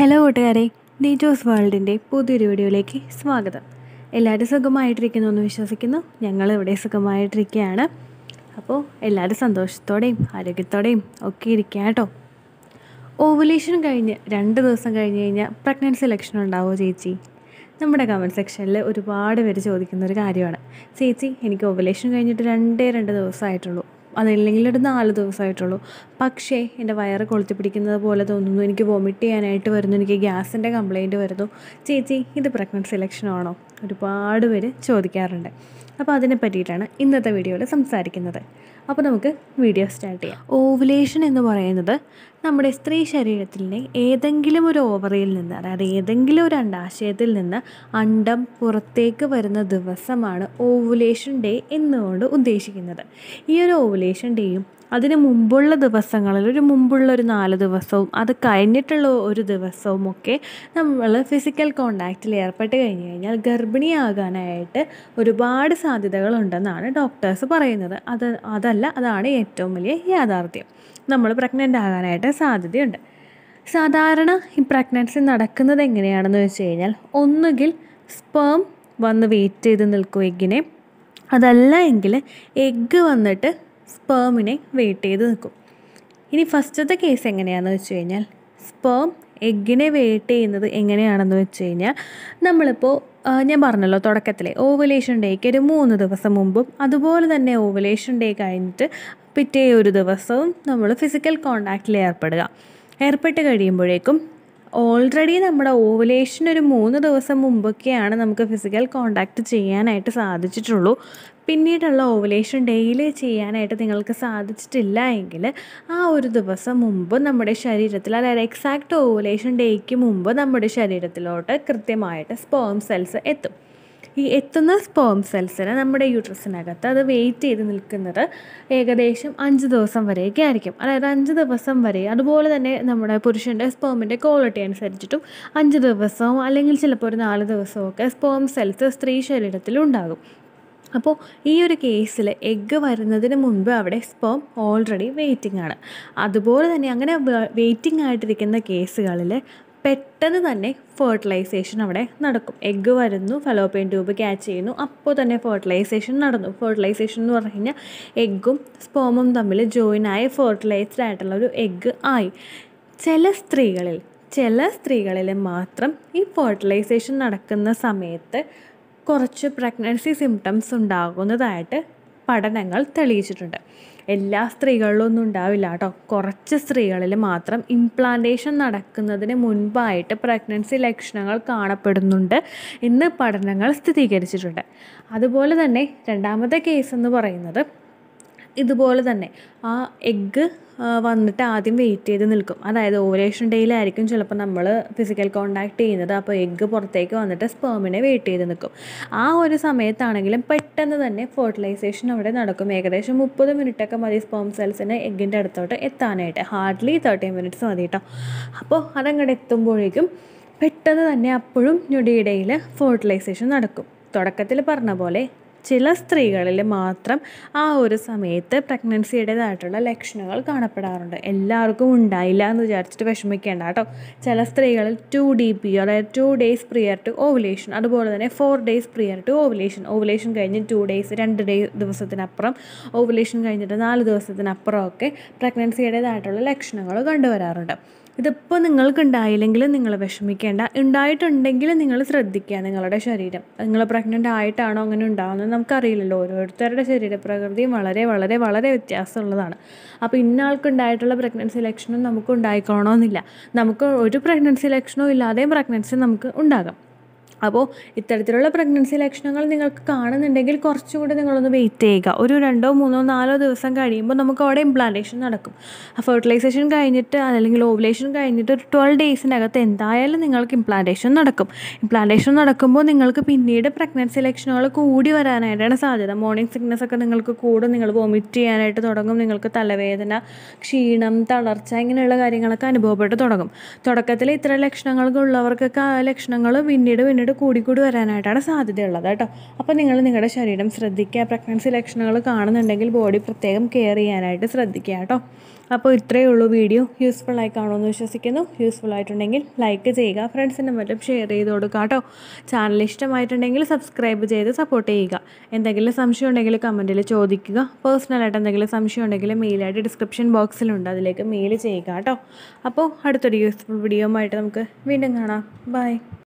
hello കൂട്ടുകാരെ നീറ്റോസ് വേൾഡിൻ്റെ പുതിയൊരു വീഡിയോയിലേക്ക് സ്വാഗതം എല്ലാവരും സുഖമായിട്ടിരിക്കുന്നു എന്ന് വിശ്വസിക്കുന്നു ഞങ്ങൾ ഇവിടെ സുഖമായിട്ടിരിക്കുകയാണ് അപ്പോൾ എല്ലാവരും സന്തോഷത്തോടെയും ആരോഗ്യത്തോടെയും ഒക്കെ ഇരിക്കുക കേട്ടോ ഓവുലേഷൻ കഴിഞ്ഞ് രണ്ട് ദിവസം കഴിഞ്ഞ് കഴിഞ്ഞാൽ പ്രഗ്നൻസി ലക്ഷണം ഉണ്ടാവുമോ ചേച്ചി നമ്മുടെ കമൻറ്റ് സെക്ഷനിൽ ഒരുപാട് പേര് ചോദിക്കുന്ന ഒരു കാര്യമാണ് ചേച്ചി എനിക്ക് ഓവുലേഷൻ കഴിഞ്ഞിട്ട് രണ്ടേ രണ്ട് ദിവസമായിട്ടുള്ളൂ അതല്ലെങ്കിൽ ഒരു നാല് ദിവസമായിട്ടുള്ളൂ പക്ഷേ എൻ്റെ വയറ് കൊളുത്തി പിടിക്കുന്നത് പോലെ തോന്നുന്നു എനിക്ക് വൊമിറ്റ് ചെയ്യാനായിട്ട് വരുന്നു എനിക്ക് ഗ്യാസിൻ്റെ കംപ്ലൈൻറ്റ് വരുന്നു ചേച്ചി ഇത് പ്രഗ്നൻസി ലക്ഷണമാണോ ഒരുപാട് പേര് ചോദിക്കാറുണ്ട് അപ്പോൾ അതിനെ പറ്റിയിട്ടാണ് ഇന്നത്തെ വീഡിയോയിൽ സംസാരിക്കുന്നത് അപ്പോൾ നമുക്ക് വീഡിയോ സ്റ്റാർട്ട് ചെയ്യാം ഓവുലേഷൻ എന്ന് പറയുന്നത് നമ്മുടെ സ്ത്രീ ശരീരത്തിലെ ഏതെങ്കിലും ഒരു ഓവറിയിൽ നിന്ന് അതായത് ഏതെങ്കിലും ഒരു അണ്ടാശയത്തിൽ നിന്ന് അണ്ടം പുറത്തേക്ക് വരുന്ന ദിവസമാണ് ഓവുലേഷൻ ഡേ എന്നുകൊണ്ട് ഉദ്ദേശിക്കുന്നത് ഈ ഒരു ഓവുലേഷൻ ഡേയും അതിന് മുമ്പുള്ള ദിവസങ്ങളിൽ ഒരു മുമ്പുള്ള ഒരു നാല് ദിവസവും അത് കഴിഞ്ഞിട്ടുള്ള ഒരു ദിവസവും ഒക്കെ നമ്മൾ ഫിസിക്കൽ കോണ്ടാക്റ്റിൽ ഏർപ്പെട്ട് കഴിഞ്ഞ് കഴിഞ്ഞാൽ ഗർഭിണിയാകാനായിട്ട് ഒരുപാട് സാധ്യതകളുണ്ടെന്നാണ് ഡോക്ടേഴ്സ് പറയുന്നത് അത് അതല്ല അതാണ് ഏറ്റവും വലിയ യാഥാർത്ഥ്യം നമ്മൾ പ്രഗ്നൻ്റ് ആകാനായിട്ട് സാധ്യതയുണ്ട് സാധാരണ ഈ പ്രഗ്നൻസി നടക്കുന്നത് എങ്ങനെയാണെന്ന് വെച്ച് കഴിഞ്ഞാൽ ഒന്നുകിൽ സ്പേം വന്ന് വെയിറ്റ് ചെയ്ത് നിൽക്കും എഗ്ഗിനെ അതല്ല എങ്കിൽ എഗ്ഗ് വന്നിട്ട് സ്പേമിനെ വെയിറ്റ് ചെയ്ത് നിൽക്കും ഇനി ഫസ്റ്റത്തെ കേസ് എങ്ങനെയാണെന്ന് വെച്ച് കഴിഞ്ഞാൽ സ്പേം എഗ്ഗിനെ വെയിറ്റ് ചെയ്യുന്നത് എങ്ങനെയാണെന്ന് വെച്ച് കഴിഞ്ഞാൽ നമ്മളിപ്പോൾ ഞാൻ പറഞ്ഞല്ലോ തുടക്കത്തിലെ ഓവുലേഷൻ ഡേക്ക് ഒരു മൂന്ന് ദിവസം മുമ്പും അതുപോലെ തന്നെ ഓവുലേഷൻ ഡേ കഴിഞ്ഞിട്ട് പിറ്റേ ഒരു ദിവസവും നമ്മൾ ഫിസിക്കൽ കോണ്ടാക്റ്റിൽ ഏർപ്പെടുക ഏർപ്പെട്ട് കഴിയുമ്പോഴേക്കും ഓൾറെഡി നമ്മുടെ ഓവുലേഷൻ ഒരു മൂന്ന് ദിവസം മുമ്പൊക്കെയാണ് നമുക്ക് ഫിസിക്കൽ കോണ്ടാക്റ്റ് ചെയ്യാനായിട്ട് സാധിച്ചിട്ടുള്ളൂ പിന്നീടുള്ള ഓവുലേഷൻ ഡെയിലി ചെയ്യാനായിട്ട് നിങ്ങൾക്ക് സാധിച്ചിട്ടില്ല എങ്കിൽ ആ ഒരു ദിവസം മുമ്പ് നമ്മുടെ ശരീരത്തിൽ അതായത് എക്സാക്റ്റ് ഓവുലേഷൻ ഡേക്ക് മുമ്പ് നമ്മുടെ ശരീരത്തിലോട്ട് കൃത്യമായിട്ട് സ്പേം സെൽസ് എത്തും ഈ എത്തുന്ന സ്പേം സെൽസിന് നമ്മുടെ യൂട്രസിനകത്ത് അത് വെയിറ്റ് ചെയ്ത് നിൽക്കുന്നത് ഏകദേശം അഞ്ച് ദിവസം വരെയൊക്കെ ആയിരിക്കും അതായത് അഞ്ച് ദിവസം വരെ അതുപോലെ തന്നെ നമ്മുടെ പുരുഷൻ്റെ സ്പേമിൻ്റെ ക്വാളിറ്റി അനുസരിച്ചിട്ടും അഞ്ച് ദിവസവും അല്ലെങ്കിൽ ചിലപ്പോൾ ഒരു നാല് ദിവസമൊക്കെ സ്പേം സെൽസ് സ്ത്രീ ശരീരത്തിൽ ഉണ്ടാകും അപ്പോൾ ഈ ഒരു കേസിൽ എഗ്ഗ് വരുന്നതിന് മുൻപ് അവിടെ സ്പേം ഓൾറെഡി വെയിറ്റിംഗ് ആണ് അതുപോലെ തന്നെ അങ്ങനെ വെയിറ്റിംഗ് ആയിട്ടിരിക്കുന്ന കേസുകളിൽ പെട്ടെന്ന് തന്നെ ഫെർട്ടിലൈസേഷൻ അവിടെ നടക്കും എഗ്ഗ് വരുന്നു ഫലോപ്പിയൻ ട്യൂബ് ക്യാച്ച് ചെയ്യുന്നു അപ്പോൾ തന്നെ ഫെർട്ടിലൈസേഷൻ നടന്നു ഫെർട്ടിലൈസേഷൻ എന്ന് പറഞ്ഞു കഴിഞ്ഞാൽ എഗ്ഗും സ്പേമും തമ്മിൽ ജോയിൻ ആയി ഫെർട്ടിലൈസ്ഡ് ആയിട്ടുള്ള ഒരു എഗ്ഗ് ആയി ചില സ്ത്രീകളിൽ ചില സ്ത്രീകളിൽ മാത്രം ഈ ഫെർട്ടിലൈസേഷൻ നടക്കുന്ന സമയത്ത് കുറച്ച് പ്രഗ്നൻസി സിംറ്റംസ് ഉണ്ടാകുന്നതായിട്ട് പഠനങ്ങൾ തെളിയിച്ചിട്ടുണ്ട് എല്ലാ സ്ത്രീകളിലൊന്നും ഉണ്ടാവില്ല കേട്ടോ കുറച്ച് സ്ത്രീകളിൽ മാത്രം ഇംപ്ലാന്റേഷൻ നടക്കുന്നതിന് മുൻപായിട്ട് പ്രഗ്നൻസി ലക്ഷണങ്ങൾ കാണപ്പെടുന്നുണ്ട് എന്ന് പഠനങ്ങൾ സ്ഥിരീകരിച്ചിട്ടുണ്ട് അതുപോലെ തന്നെ രണ്ടാമത്തെ കേസ് എന്ന് പറയുന്നത് ഇതുപോലെ തന്നെ ആ എഗ്ഗ് വന്നിട്ട് ആദ്യം വെയിറ്റ് ചെയ്ത് നിൽക്കും അതായത് ഓവലേഷൻ ഡേയിലായിരിക്കും ചിലപ്പോൾ നമ്മൾ ഫിസിക്കൽ കോണ്ടാക്ട് ചെയ്യുന്നത് അപ്പോൾ എഗ്ഗ് പുറത്തേക്ക് വന്നിട്ട് സ്പേമിനെ വെയിറ്റ് ചെയ്ത് നിൽക്കും ആ ഒരു സമയത്താണെങ്കിലും പെട്ടെന്ന് തന്നെ ഫെർട്ടിലൈസേഷൻ അവിടെ നടക്കും ഏകദേശം മുപ്പത് മിനിറ്റൊക്കെ മതി സ്പേം സെൽസിന് എഗ്ഗിൻ്റെ അടുത്തോട്ട് എത്താനായിട്ട് ഹാർഡ്ലി തേർട്ടി മിനിറ്റ്സ് മതി കേട്ടോ അപ്പോൾ അതങ്ങോട്ട് എത്തുമ്പോഴേക്കും പെട്ടെന്ന് തന്നെ അപ്പോഴും ഞൊടിയിടയിൽ ഫെർട്ടിലൈസേഷൻ നടക്കും തുടക്കത്തിൽ പറഞ്ഞ പോലെ ചില സ്ത്രീകളിൽ മാത്രം ആ ഒരു സമയത്ത് പ്രഗ്നൻസിയുടേതായിട്ടുള്ള ലക്ഷണങ്ങൾ കാണപ്പെടാറുണ്ട് എല്ലാവർക്കും ഉണ്ടായില്ല എന്ന് വിചാരിച്ചിട്ട് വിഷമിക്കേണ്ട കേട്ടോ ചില സ്ത്രീകളിൽ ടു ഡി പി അതായത് two days prior to ovulation അതുപോലെ തന്നെ four days prior to ovulation ovulation കഴിഞ്ഞ് ടു ഡേയ്സ് രണ്ട് ഡേ ദിവസത്തിനപ്പുറം ഓവുലേഷൻ കഴിഞ്ഞിട്ട് നാല് ദിവസത്തിനപ്പുറം ഒക്കെ പ്രഗ്നൻസിയുടേതായിട്ടുള്ള ലക്ഷണങ്ങൾ കണ്ടുവരാറുണ്ട് ഇതിപ്പോൾ നിങ്ങൾക്ക് ഉണ്ടായില്ലെങ്കിൽ നിങ്ങൾ വിഷമിക്കേണ്ട ഉണ്ടായിട്ടുണ്ടെങ്കിൽ നിങ്ങൾ ശ്രദ്ധിക്കുക നിങ്ങളുടെ ശരീരം നിങ്ങൾ പ്രഗ്നൻ്റ് ആയിട്ടാണോ അങ്ങനെ ഉണ്ടാകുന്നത് നമുക്കറിയില്ലല്ലോ ഓരോരുത്തരുടെ ശരീരപ്രകൃതിയും വളരെ വളരെ വളരെ വ്യത്യാസമുള്ളതാണ് അപ്പോൾ ഇന്ന ആൾക്ക് ഉണ്ടായിട്ടുള്ള പ്രഗ്നൻസി ലക്ഷണം നമുക്ക് ഉണ്ടായിക്കോണമെന്നില്ല നമുക്ക് ഒരു പ്രഗ്നൻസി ലക്ഷണവും ഇല്ലാതെയും പ്രഗ്നൻസി നമുക്ക് ഉണ്ടാകാം അപ്പോൾ ഇത്തരത്തിലുള്ള പ്രഗ്നൻസി ലക്ഷണങ്ങൾ നിങ്ങൾക്ക് കാണുന്നുണ്ടെങ്കിൽ കുറച്ചും കൂടി നിങ്ങളൊന്ന് വെയിറ്റ് ചെയ്യുക ഒരു രണ്ടോ മൂന്നോ നാലോ ദിവസം കഴിയുമ്പോൾ നമുക്ക് അവിടെ ഇംപ്ലാന്റേഷൻ നടക്കും ഫെർട്ടിലൈസേഷൻ കഴിഞ്ഞിട്ട് അല്ലെങ്കിൽ ഓവുലേഷൻ കഴിഞ്ഞിട്ട് ഒരു ട്വൽവ് ഡേയ്സിനകത്ത് എന്തായാലും നിങ്ങൾക്ക് ഇംപ്ലാന്റേഷൻ നടക്കും ഇംപ്ലാന്റേഷൻ നടക്കുമ്പോൾ നിങ്ങൾക്ക് പിന്നീട് പ്രഗ്നൻസി ലക്ഷണങ്ങൾ കൂടി വരാനായിട്ടാണ് സാധ്യത മോർണിംഗ് സിക്നസ് ഒക്കെ നിങ്ങൾക്ക് കൂടും നിങ്ങൾ വൊമിറ്റ് ചെയ്യാനായിട്ട് തുടങ്ങും നിങ്ങൾക്ക് തലവേദന ക്ഷീണം തളർച്ച ഇങ്ങനെയുള്ള കാര്യങ്ങളൊക്കെ അനുഭവപ്പെട്ട് തുടങ്ങും തുടക്കത്തിൽ ഇത്തരം ലക്ഷണങ്ങൾക്ക് ഉള്ളവർക്കൊക്കെ ആ ലക്ഷണങ്ങൾ പിന്നീട് പിന്നീട് നന്നായിട്ട് കൂടിക്കൂടി വരാനായിട്ടാണ് സാധ്യതയുള്ളത് കേട്ടോ അപ്പോൾ നിങ്ങൾ നിങ്ങളുടെ ശരീരം ശ്രദ്ധിക്കുക പ്രഗ്നൻസി ലക്ഷണങ്ങൾ കാണുന്നുണ്ടെങ്കിൽ ബോഡി പ്രത്യേകം കെയർ ചെയ്യാനായിട്ട് ശ്രദ്ധിക്കുക കേട്ടോ അപ്പോൾ ഇത്രയേ ഉള്ളൂ വീഡിയോ യൂസ്ഫുൾ ആയി കാണുമെന്ന് വിശ്വസിക്കുന്നു യൂസ്ഫുൾ ആയിട്ടുണ്ടെങ്കിൽ ലൈക്ക് ചെയ്യുക ഫ്രണ്ട്സിൻ്റെ മറ്റും ഷെയർ ചെയ്ത് കൊടുക്കുക കേട്ടോ ചാനൽ ഇഷ്ടമായിട്ടുണ്ടെങ്കിൽ സബ്സ്ക്രൈബ് ചെയ്ത് സപ്പോർട്ട് ചെയ്യുക എന്തെങ്കിലും സംശയം ഉണ്ടെങ്കിൽ കമൻറ്റിൽ ചോദിക്കുക പേഴ്സണലായിട്ട് എന്തെങ്കിലും സംശയം ഉണ്ടെങ്കിൽ മെയിലായിട്ട് ഡിസ്ക്രിപ്ഷൻ ബോക്സിലുണ്ട് അതിലേക്ക് മെയിൽ ചെയ്യുക കേട്ടോ അപ്പോൾ അടുത്തൊരു യൂസ്ഫുൾ വീഡിയോ ആയിട്ട് നമുക്ക് വീണ്ടും കാണാം ബൈ